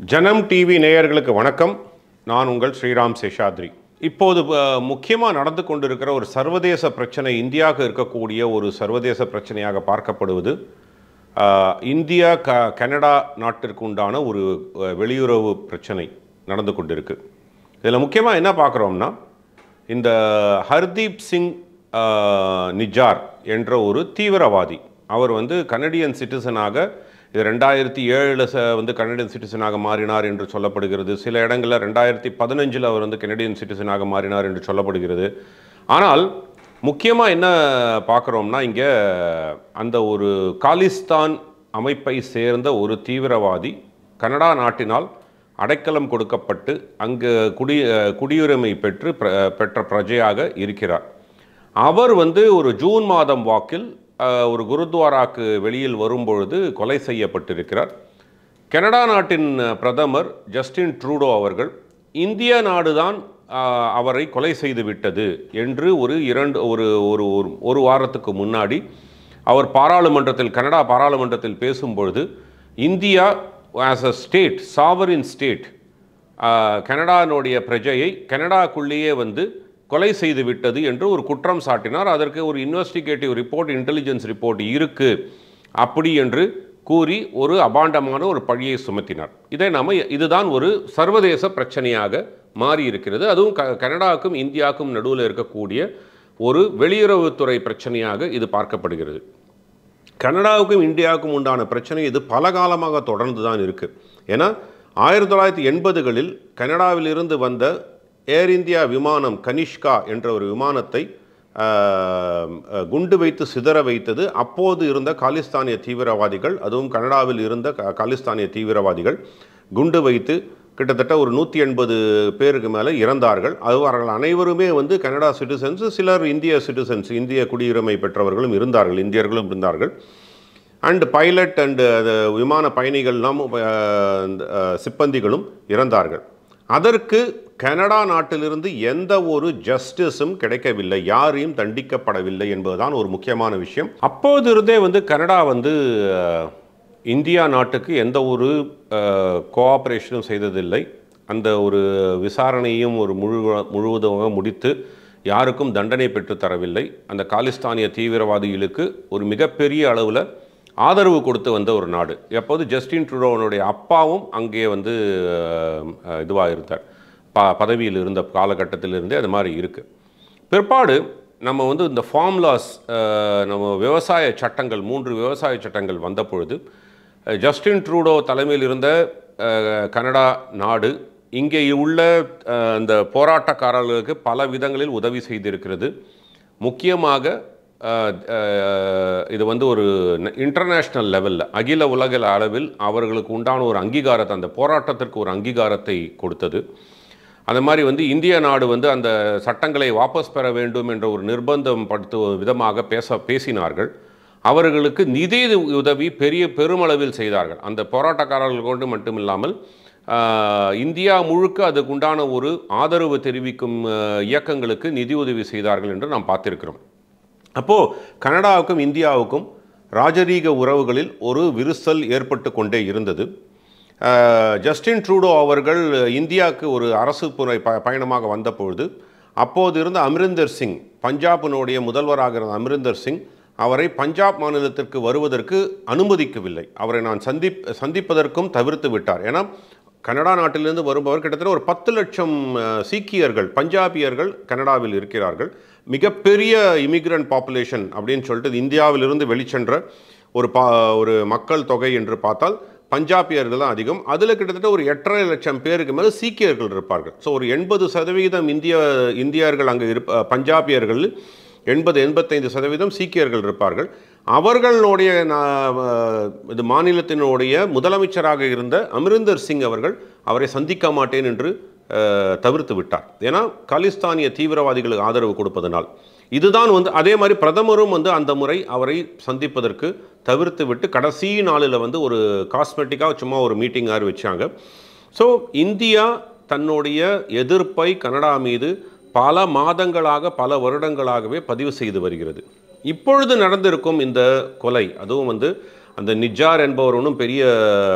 ஜனம் டிவி நேயர்களுக்கு வணக்கம் நான் உங்கள் ஸ்ரீராம் சேஷாத்ரி இப்போது முக்கியமாக நடந்து கொண்டிருக்கிற ஒரு சர்வதேச பிரச்சனை இந்தியாவுக்கு இருக்கக்கூடிய ஒரு சர்வதேச பிரச்சனையாக பார்க்கப்படுவது அஹ், இந்தியா க கனடா நாட்டிற்கு உண்டான ஒரு அஹ், வெளியுறவு பிரச்சனை நடந்து கொண்டிருக்கு இதில் முக்கியமாக என்ன பார்க்குறோம்னா இந்த ஹர்தீப் சிங் அஹ், நிஜார் என்ற ஒரு தீவிரவாதி அவர் வந்து கனடியன் சிட்டிசனாக இது ரெண்டாயிரத்தி ஏழில் வந்து கனடியன் சிட்டிசனாக மாறினார் என்று சொல்லப்படுகிறது சில இடங்களில் ரெண்டாயிரத்தி பதினஞ்சில் அவர் வந்து கனடியன் சிட்டிசனாக மாறினார் என்று சொல்லப்படுகிறது ஆனால் முக்கியமாக என்ன பார்க்குறோம்னா இங்கே அந்த ஒரு காலிஸ்தான் அமைப்பை சேர்ந்த ஒரு தீவிரவாதி கனடா நாட்டினால் அடைக்கலம் கொடுக்கப்பட்டு அங்கு குடி அஹ் குடியுரிமை பெற்று பிர- பெற்ற பிரஜையாக இருக்கிறார் அவர் வந்து ஒரு ஜூன் மாதம் வாக்கில் அஹ், ஒரு குருத்வாராக்கு வெளியில் வரும்பொழுது கொலை செய்யப்பட்டிருக்கிறார் கனடா நாட்டின் அஹ், பிரதமர் ஜஸ்டின் ட்ரூடோ அவர்கள் இந்திய நாடுதான் அஹ், அவரை கொலை செய்து விட்டது என்று ஒரு இரண்டு ஒரு ஒரு ஒரு- ஒரு வாரத்துக்கு முன்னாடி அவர் பாராளுமன்றத்தில் கனடா பாராளுமன்றத்தில் பேசும்பொழுது India as a state sovereign state கனடானுடைய பிரஜையை கனடாக்குள்ளேயே வந்து கொலை செய்து விட்டது என்று ஒரு குற்றம் சாட்டினார் அதற்கு ஒரு இன்வெஸ்டிகேட்டிவ் ரிப்போர்ட் இன்டெலிஜென்ஸ் ரிப்போர்ட் இருக்கு அப்படி என்று கூறி ஒரு அபாண்டமான ஒரு பழியை சுமத்தினார் இதை நாம இதுதான் ஒரு சர்வதேச பிரச்சனையாக மாறி இருக்கிறது அதுவும் க கனடாவுக்கும் இந்தியாவுக்கும் நடுவில் இருக்கக்கூடிய ஒரு வெளியுறவுத்துறை பிரச்சனையாக இது பார்க்கப்படுகிறது கனடாவுக்கும் இந்தியாவுக்கும் உண்டான பிரச்சனை இது பல காலமாக தொடர்ந்து தான் இருக்கு ஏன்னா ஆயிரத்தி தொள்ளாயிரத்தி எண்பதுகளில் கனடாவிலிருந்து வந்த ஏர் இந்தியா விமானம் கனிஷ்கா என்ற ஒரு விமானத்தை ஆஹ், அஹ், குண்டு வைத்து சிதற வைத்தது அப்போது இருந்த காலிஸ்தானிய தீவிரவாதிகள் அதுவும் கனடாவில் இருந்த க- காலிஸ்தானிய தீவிரவாதிகள் குண்டு வைத்து கிட்டத்தட்ட ஒரு நூற்றி எண்பது பேருக்கு மேலே இறந்தார்கள் அது அவர்கள் அனைவருமே வந்து கனடா சிட்டிசன்ஸ் சிலர் இந்திய சிட்டிசன்ஸ் இந்திய குடியுரிமை பெற்றவர்களும் இருந்தார்கள் இந்தியர்களும் இருந்தார்கள் அண்ட் பைலட் அண்டு விமான பயணிகள்லாம் அஹ், இந்த, அஹ், சிப்பந்திகளும் இறந்தார்கள் அதற்கு கனடா நாட்டிலிருந்து எந்த ஒரு ஜஸ்டிஸும் கிடைக்கவில்லை யாரையும் தண்டிக்கப்படவில்லை என்பதுதான் ஒரு முக்கியமான விஷயம் அப்போதிருந்தே வந்து கனடா வந்து அஹ், இந்தியா நாட்டுக்கு எந்த ஒரு கோஆப்ரேஷனும் செய்ததில்லை அந்த ஒரு விசாரணையும் ஒரு முழு முழுவதுமாக முடித்து யாருக்கும் தண்டனை பெற்று தரவில்லை அந்த காலிஸ்தானிய தீவிரவாதிகளுக்கு ஒரு மிகப்பெரிய அளவில் ஆதரவு கொடுத்து வந்த ஒரு நாடு எப்போது ஜஸ்டின் ட்ரூடோனுடைய அப்பாவும் அங்கே வந்து இதுவாக இருந்தார் ப பதவியில் இருந்த காலகட்டத்திலிருந்தே அது மாதிரி இருக்குது பிற்பாடு நம்ம வந்து இந்த ஃபார்ம்லாஸ் நம்ம விவசாய சட்டங்கள் மூன்று விவசாய சட்டங்கள் வந்த பொழுது அஹ், ஜஸ்டின் ட்ரூடோ தலைமையில் இருந்த அஹ், கனடா நாடு இங்கே உள்ள அஹ், இந்த போராட்டக்காரர்களுக்கு பல விதங்களில் உதவி செய்திருக்கிறது முக்கியமாக அஹ், அஹ், இது வந்து ஒரு இன்டர்நேஷ்னல் லெவலில் அகில உலக அளவில் அவர்களுக்கு உண்டான ஒரு அங்கீகாரத்தை அந்த போராட்டத்திற்கு ஒரு அங்கீகாரத்தை கொடுத்தது அந்த மாதிரி வந்து இந்திய நாடு வந்து அந்த சட்டங்களை வாபஸ் பெற வேண்டும் என்ற ஒரு நிர்பந்தம் படுத்தும் விதமாக பேச பேசினார்கள் அவர்களுக்கு நிதி உதவி பெரிய பெருமளவில் செய்தார்கள் அந்த போராட்டக்காரர்கள் கொண்டு மட்டுமில்லாமல் ஆஹ், இந்தியா முழுக்க அதுக்கு உண்டான ஒரு ஆதரவு தெரிவிக்கும் ஆஹ், இயக்கங்களுக்கு நிதி உதவி செய்தார்கள் என்று நாம் பார்த்திருக்கிறோம் அப்போது கனடாவுக்கும் இந்தியாவுக்கும் ராஜரீக உறவுகளில் ஒரு விரிசல் ஏற்பட்டு கொண்டே இருந்தது அஹ், ஜஸ்டின் ட்ரூடோ அவர்கள் இந்தியாவுக்கு ஒரு அரசு புனை ப பயணமாக வந்தபொழுது அப்போது இருந்த அம்ரிந்தர் சிங் பஞ்சாபினுடைய முதல்வராக இருந்த அம்ரிந்தர் சிங் அவரை பஞ்சாப் மாநிலத்திற்கு வருவதற்கு அனுமதிக்கவில்லை அவரை நான் சந்திப் சந்திப்பதற்கும் தவிர்த்து விட்டார் ஏன்னா கனடா நாட்டிலிருந்து வருபவர் கிட்டத்தட்ட ஒரு பத்து லட்சம் அஹ், சீக்கியர்கள் பஞ்சாபியர்கள் கனடாவில் இருக்கிறார்கள் மிகப்பெரிய இமிகிரண்ட் பாப்புலேஷன் அப்படின்னு சொல்லிட்டு இந்தியாவிலிருந்து வெளிச்சென்ற ஒரு பா ஒரு மக்கள் தொகை என்று பார்த்தால் பஞ்சாபியர்கள் தான் அதிகம் அதில் கிட்டத்தட்ட ஒரு எட்டரை லட்சம் பேருக்கு மேலே சீக்கியர்கள் இருப்பார்கள் ஸோ ஒரு எண்பது சதவீதம் இந்திய இந்தியர்கள் அங்கே இருப்ப பஞ்சாபியர்கள் எண்பது எண்பத்தைந்து சதவீதம் சீக்கியர்கள் இருப்பார்கள் அவர்களுடைய நா- இது மாநிலத்தினுடைய முதலமைச்சராக இருந்த அமிரிந்தர் சிங் அவர்கள் அவரை சந்திக்க மாட்டேன் என்று அஹ், தவிர்த்து விட்டார் ஏன்னா காலிஸ்தானிய தீவிரவாதிகளுக்கு ஆதரவு கொடுப்பதனால் இதுதான் வந்து அதே மாதிரி பிரதமரும் வந்து அந்த முறை அவரை சந்திப்பதற்கு தவிர்த்து விட்டு கடைசி நாளில் வந்து ஒரு காஸ்மெட்டிக்காக சும்மா ஒரு மீட்டிங் ஆறு வச்சாங்க ஸோ இந்தியா தன்னுடைய எதிர்ப்பை கனடா மீது பல மாதங்களாக பல வருடங்களாகவே பதிவு செய்து வருகிறது இப்பொழுது நடந்திருக்கும் இந்த கொலை அதுவும் வந்து அந்த நிஜார் என்பவர் ஒன்றும் பெரிய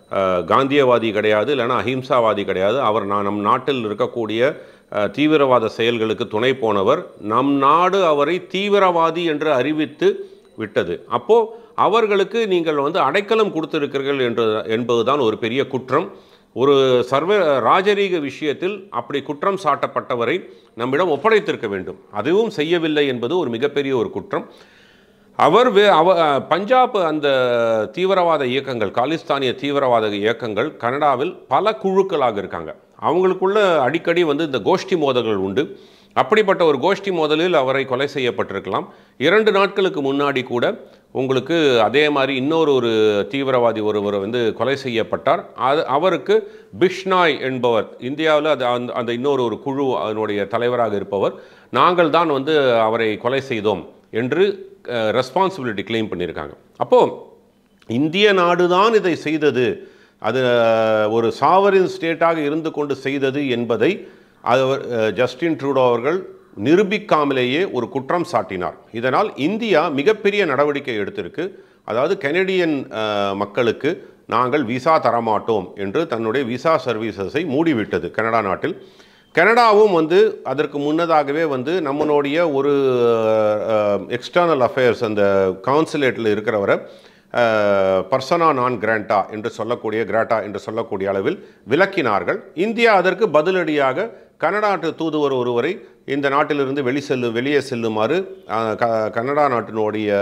அஹ், காந்தியவாதி கிடையாது இல்லைன்னா அஹிம்சாவாதி கிடையாது அவர் நான் நம் நாட்டில் இருக்கக்கூடிய அஹ், தீவிரவாத செயல்களுக்கு துணை போனவர் நம் நாடு அவரை தீவிரவாதி என்று அறிவித்து விட்டது அப்போ அவர்களுக்கு நீங்கள் வந்து அடைக்கலம் கொடுத்திருக்கிறீர்கள் என்று என்பதுதான் ஒரு பெரிய குற்றம் ஒரு சர்வ ராஜரீக விஷயத்தில் அப்படி குற்றம் சாட்டப்பட்டவரை நம்மிடம் ஒப்படைத்திருக்க வேண்டும் அதுவும் செய்யவில்லை என்பது ஒரு மிகப்பெரிய ஒரு குற்றம் அவர் வே அவ அஹ், பஞ்சாப் அந்த தீவிரவாத இயக்கங்கள் காலிஸ்தானிய தீவிரவாத இயக்கங்கள் கனடாவில் பல குழுக்களாக இருக்காங்க அவங்களுக்குள்ள அடிக்கடி வந்து இந்த கோஷ்டி மோதல்கள் உண்டு அப்படிப்பட்ட ஒரு கோஷ்டி மோதலில் அவரை கொலை செய்யப்பட்டிருக்கலாம் இரண்டு நாட்களுக்கு முன்னாடி கூட உங்களுக்கு அதே மாதிரி இன்னொரு ஒரு தீவிரவாதி ஒருவர் வந்து கொலை செய்யப்பட்டார் அது அவருக்கு பிஷ்னாய் என்பவர் இந்தியாவில் அது அந்த அந்த இன்னொரு ஒரு குழு அதனுடைய தலைவராக இருப்பவர் நாங்கள் தான் வந்து அவரை கொலை செய்தோம் என்று ரெஸ்பான்சிபிலிட்டி கிளைம் பண்ணியிருக்காங்க அப்போது இந்திய நாடு தான் இதை செய்தது அது அஹ், ஒரு சாவரின் ஸ்டேட்டாக இருந்து கொண்டு செய்தது என்பதை அவர் அஹ், ஜஸ்டின் ட்ரூடோ அவர்கள் நிரூபிக்காமலேயே ஒரு குற்றம் சாட்டினார் இதனால் இந்தியா மிகப்பெரிய நடவடிக்கை எடுத்திருக்கு அதாவது கெனடியன் அஹ், மக்களுக்கு நாங்கள் விசா தரமாட்டோம் என்று தன்னுடைய விசா சர்வீசஸை மூடிவிட்டது கனடா நாட்டில் கனடாவும் வந்து அதற்கு முன்னதாகவே வந்து நம்மளுடைய ஒரு எக்ஸ்டர்னல் அஃபேர்ஸ் அந்த கவுன்சிலேட்டில் இருக்கிறவரை பர்சனா நான் கிராண்டா என்று சொல்லக்கூடிய கிராட்டா என்று சொல்லக்கூடிய அளவில் விலக்கினார்கள் இந்தியா அதற்கு பதிலடியாக கனடா நாட்டு தூதுவர் ஒருவரை இந்த நாட்டிலிருந்து வெளி செல்லு வெளியே செல்லுமாறு அஹ், க- கனடா நாட்டினுடைய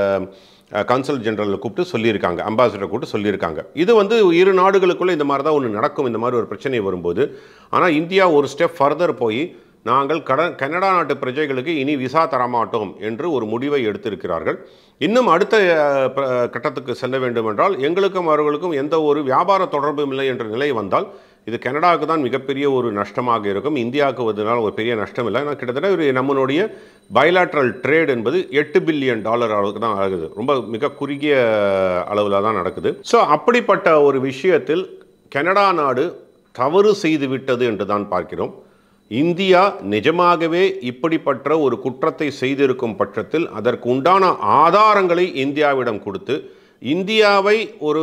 கன்சல் ஜெனரல் கூப்பிட்டு சொல்லியிருக்காங்க அம்பாசிடர் கூப்பிட்டு சொல்லியிருக்காங்க இது வந்து இரு நாடுகளுக்குள்ள இந்த மாதிரி தான் ஒன்று நடக்கும் இந்த மாதிரி ஒரு பிரச்சனை வரும்போது ஆனால் இந்தியா ஒரு ஸ்டெப் ஃபர்தர் போய் நாங்கள் கட கனடா நாட்டு பிரஜைகளுக்கு இனி விசா தரமாட்டோம் என்று ஒரு முடிவை எடுத்திருக்கிறார்கள் இன்னும் அடுத்த அஹ், ப- கட்டத்துக்கு செல்ல வேண்டும் என்றால் எங்களுக்கும் அவர்களுக்கும் எந்த ஒரு வியாபார தொடர்பும் இல்லை என்ற நிலை வந்தால் இது கனடாவுக்கு தான் மிகப்பெரிய ஒரு நஷ்டமாக இருக்கும் இந்தியாவுக்கு வந்ததுனால ஒரு பெரிய நஷ்டம் இல்லை ஆனால் கிட்டத்தட்ட ஒரு நம்மளுடைய பயலாட்ரல் ட்ரேட் என்பது எட்டு பில்லியன் டாலர் அளவுக்கு தான் ஆகுது ரொம்ப மிக குறுகிய அளவில் தான் நடக்குது ஸோ அப்படிப்பட்ட ஒரு விஷயத்தில் கனடா நாடு தவறு செய்து விட்டது என்று தான் பார்க்கிறோம் இந்தியா நிஜமாகவே இப்படிப்பட்ட ஒரு குற்றத்தை செய்திருக்கும் பட்சத்தில் அதற்கு உண்டான ஆதாரங்களை இந்தியாவிடம் கொடுத்து இந்தியாவை ஒரு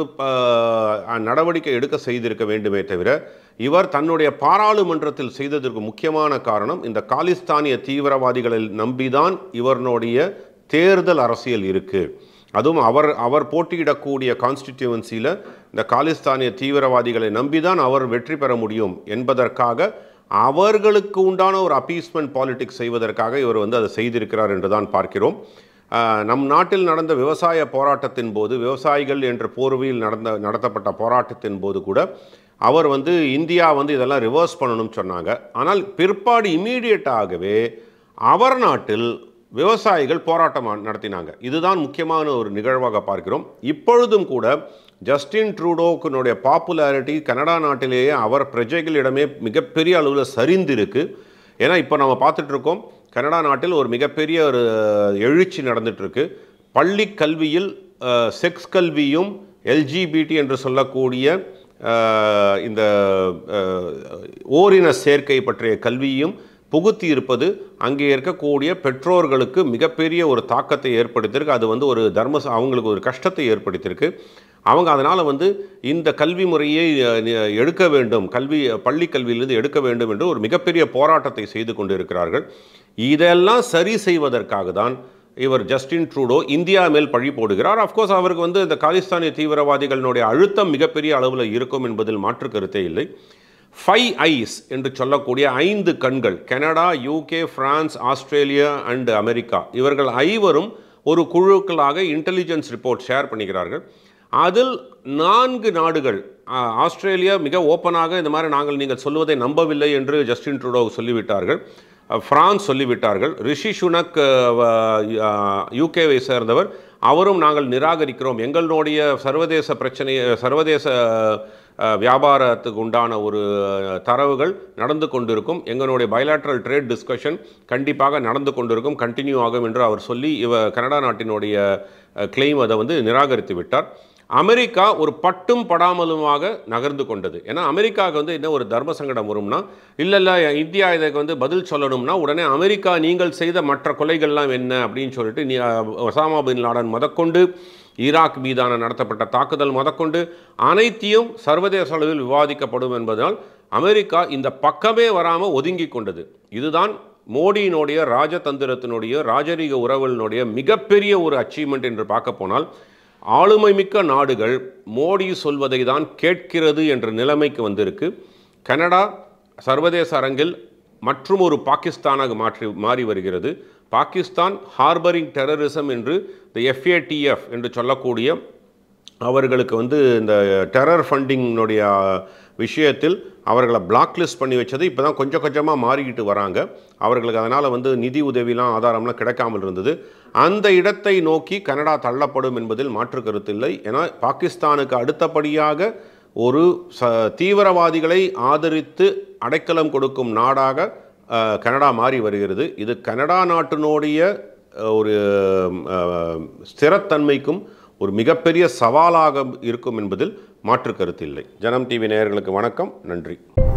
அஹ், நடவடிக்கை எடுக்க செய்திருக்க வேண்டுமே தவிர இவர் தன்னுடைய பாராளுமன்றத்தில் செய்ததற்கு முக்கியமான காரணம் இந்த காலிஸ்தானிய தீவிரவாதிகளை நம்பிதான் இவருடைய தேர்தல் அரசியல் இருக்கு அதுவும் அவர் அவர் போட்டியிடக்கூடிய கான்ஸ்டிடியூவன்சியில் இந்த காலிஸ்தானிய தீவிரவாதிகளை நம்பிதான் அவர் வெற்றி பெற முடியும் என்பதற்காக அவர்களுக்கு உண்டான ஒரு அப்பீஸ்மெண்ட் பாலிடிக்ஸ் செய்வதற்காக இவர் வந்து அதை செய்திருக்கிறார் என்று தான் பார்க்கிறோம் ஆஹ், நம் நாட்டில் நடந்த விவசாய போராட்டத்தின் போது விவசாயிகள் என்ற போர்வையில் நடந்த நடத்தப்பட்ட போராட்டத்தின் போது கூட அவர் வந்து இந்தியா வந்து இதெல்லாம் ரிவர்ஸ் பண்ணணும்னு சொன்னாங்க ஆனால் பிற்பாடு இம்மீடியட்டாகவே அவர் நாட்டில் விவசாயிகள் போராட்டம் நடத்தினாங்க இதுதான் முக்கியமான ஒரு நிகழ்வாக பார்க்கிறோம் இப்பொழுதும் கூட ஜஸ்டின் ட்ரூடோக்கினுடைய பாப்புலாரிட்டி கனடா நாட்டிலேயே அவர் பிரஜைகளிடமே மிகப்பெரிய அளவில் சரிந்திருக்கு ஏன்னா இப்போ நம்ம பார்த்துட்டு இருக்கோம் கனடா நாட்டில் ஒரு மிகப்பெரிய ஒரு எழுச்சி நடந்துட்டு இருக்கு பள்ளி கல்வியில் செக்ஸ் கல்வியும் எல்ஜிபிடி என்று சொல்லக்கூடிய அஹ், இந்த அஹ், ஓரின சேர்க்கை பற்றிய கல்வியும் புகுத்தி இருப்பது அங்கே இருக்கக்கூடிய பெற்றோர்களுக்கு மிகப்பெரிய ஒரு தாக்கத்தை ஏற்படுத்தியிருக்கு அது வந்து ஒரு தர்ம அவங்களுக்கு ஒரு கஷ்டத்தை ஏற்படுத்தியிருக்கு அவங்க அதனால் வந்து இந்த கல்வி முறையை அஹ், நி- எடுக்க வேண்டும் கல்வி பள்ளி கல்வியிலிருந்து எடுக்க வேண்டும் என்று ஒரு மிகப்பெரிய போராட்டத்தை செய்து கொண்டு இருக்கிறார்கள் இதெல்லாம் சரி செய்வதற்காக தான் இவர் ஜஸ்டின் ட்ரூடோ இந்தியா மேல் பழி போடுகிறார் அஃப்கோர்ஸ் அவருக்கு வந்து இந்த காலிஸ்தானிய தீவிரவாதிகளினுடைய அழுத்தம் மிகப்பெரிய அளவில் இருக்கும் என்பதில் மாற்று கருத்தே இல்லை ஃபைவ் ஐஸ் என்று சொல்லக்கூடிய ஐந்து கண்கள் Canada UK France Australia and America இவர்கள் ஐவரும் ஒரு குழுக்களாக இன்டெலிஜென்ஸ் ரிப்போர்ட் ஷேர் பண்ணிக்கிறார்கள் அதில் நான்கு நாடுகள் ஆ, ஆஸ்திரேலியா மிக ஓப்பனாக இந்த மாதிரி நாங்கள் நீங்கள் சொல்வதை நம்பவில்லை என்று ஜஸ்டின் ட்ரூடோ சொல்லிவிட்டார்கள் அஹ், பிரான்ஸ் சொல்லிவிட்டார்கள் ரிஷி சுனக் யூகேவை சேர்ந்தவர் அவரும் நாங்கள் நிராகரிக்கிறோம் எங்களுடைய சர்வதேச பிரச்சனை சர்வதேச அஹ், வியாபாரத்துக்கு உண்டான ஒரு அஹ், தரவுகள் நடந்து கொண்டிருக்கும் எங்களுடைய பயலாட்ரல் ட்ரேட் டிஸ்கஷன் கண்டிப்பாக நடந்து கொண்டிருக்கும் கண்டினியூ ஆகும் என்று அவர் சொல்லி இவ கனடா நாட்டினுடைய கிளைம் அதை வந்து நிராகரித்து விட்டார் அமெரிக்கா ஒரு பட்டும் படாமலுமாக நகர்ந்து கொண்டது ஏன்னா அமெரிக்காவுக்கு வந்து என்ன ஒரு தர்ம சங்கடம் வரும்னா இல்லை இல்லை இந்தியா இதுக்கு வந்து பதில் சொல்லணும்னா உடனே அமெரிக்கா நீங்கள் செய்த மற்ற கொலைகள்லாம் என்ன அப்படின்னு சொல்லிட்டு நீ அஹ், ஒசாமா பின் லாடன் முதற்கொண்டு ஈராக் மீதான நடத்தப்பட்ட தாக்குதல் முதற்கொண்டு அனைத்தையும் சர்வதேச அளவில் விவாதிக்கப்படும் என்பதால் அமெரிக்கா இந்த பக்கமே வராமல் ஒதுங்கி கொண்டது இதுதான் மோடியினுடைய ராஜதந்திரத்தினுடைய ராஜரீக உறவுகளினுடைய மிகப்பெரிய ஒரு அச்சீவ்மெண்ட் என்று பார்க்க போனால் ஆளுமை மிக்க நாடுகள் மோடி சொல்வதை தான் கேட்கிறது என்ற நிலைமைக்கு வந்திருக்கு கனடா சர்வதேச அரங்கில் மற்றும் ஒரு பாகிஸ்தானாக மாற்றி மாறி வருகிறது பாகிஸ்தான் ஹார்பரிங் டெரரிசம் என்று இந்த எஃப்ஏடிஎஃப் என்று சொல்லக்கூடிய அவர்களுக்கு வந்து இந்த டெரர் ஃபண்டிங்னுடைய விஷயத்தில் அவர்களை பிளாக் லிஸ்ட் பண்ணி வச்சது இப்போ தான் கொஞ்சம் கொஞ்சமாக மாறிக்கிட்டு வராங்க அவர்களுக்கு அதனால் வந்து நிதி உதவிலாம் ஆதாரம்லாம் கிடைக்காமல் இருந்தது அந்த இடத்தை நோக்கி கனடா தள்ளப்படும் என்பதில் மாற்று கருத்தில்லை ஏன்னா பாகிஸ்தானுக்கு அடுத்தபடியாக ஒரு ச தீவிரவாதிகளை ஆதரித்து அடைக்கலம் கொடுக்கும் நாடாக அஹ், கனடா மாறி வருகிறது இது கனடா நாட்டினுடைய அஹ், ஒரு அஹ், ஸ்திரத்தன்மைக்கும் ஒரு மிகப்பெரிய சவாலாக இருக்கும் என்பதில் மாற்று கருத்தில்லை ஜனம் டிவி நேயர்களுக்கு வணக்கம் நன்றி